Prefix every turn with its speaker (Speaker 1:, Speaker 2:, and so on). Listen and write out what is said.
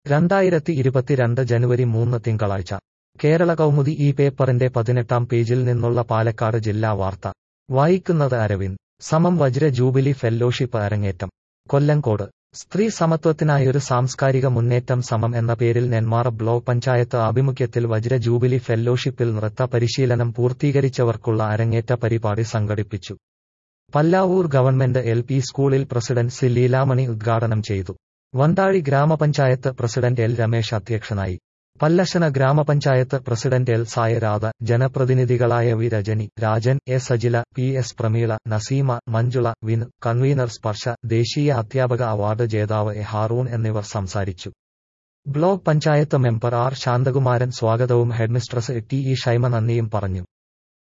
Speaker 1: രണ്ടായിരത്തി ഇരുപത്തിരണ്ട് ജനുവരി മൂന്ന് തിങ്കളാഴ്ച കേരള കൗമുദി ഈ പേപ്പറിന്റെ പതിനെട്ടാം പേജിൽ നിന്നുള്ള പാലക്കാട് ജില്ലാ വാർത്ത വായിക്കുന്നത് അരവിന്ദ് സമം വജ്ര ജൂബിലി ഫെല്ലോഷിപ്പ് അരങ്ങേറ്റം കൊല്ലങ്കോട് സ്ത്രീ സമത്വത്തിനായൊരു സാംസ്കാരിക മുന്നേറ്റം സമം എന്ന പേരിൽ നെന്മാറ ബ്ലോക്ക് പഞ്ചായത്ത് ആഭിമുഖ്യത്തിൽ വജ്ര ജൂബിലി ഫെല്ലോഷിപ്പിൽ നൃത്ത പരിശീലനം പൂർത്തീകരിച്ചവർക്കുള്ള അരങ്ങേറ്റ പരിപാടി സംഘടിപ്പിച്ചു പല്ലാവൂർ ഗവൺമെന്റ് എൽ പി സ്കൂളിൽ പ്രസിഡന്റ് സി ലീലാമണി ഉദ്ഘാടനം ചെയ്തു വണ്ടാഴി ഗ്രാമപഞ്ചായത്ത് പ്രസിഡന്റ് എൽ രമേശ് അധ്യക്ഷനായി പല്ലശന ഗ്രാമപഞ്ചായത്ത് പ്രസിഡന്റ് എൽ സായരാധ ജനപ്രതിനിധികളായ V Rajani Rajan A Sajila P S Prameela Nazeema Manjula വിൻ കൺവീനർ സ്പർശ ദേശീയ അധ്യാപക അവാർഡ് ജേതാവ് എ ഹാറൂൺ എന്നിവർ സംസാരിച്ചു block panchayat member R Shanthakumaran സ്വാഗതവും ഹെഡ്മിസ്ട്രസ് ടി ഇ ഷൈമ നന്ദിയും പറഞ്ഞു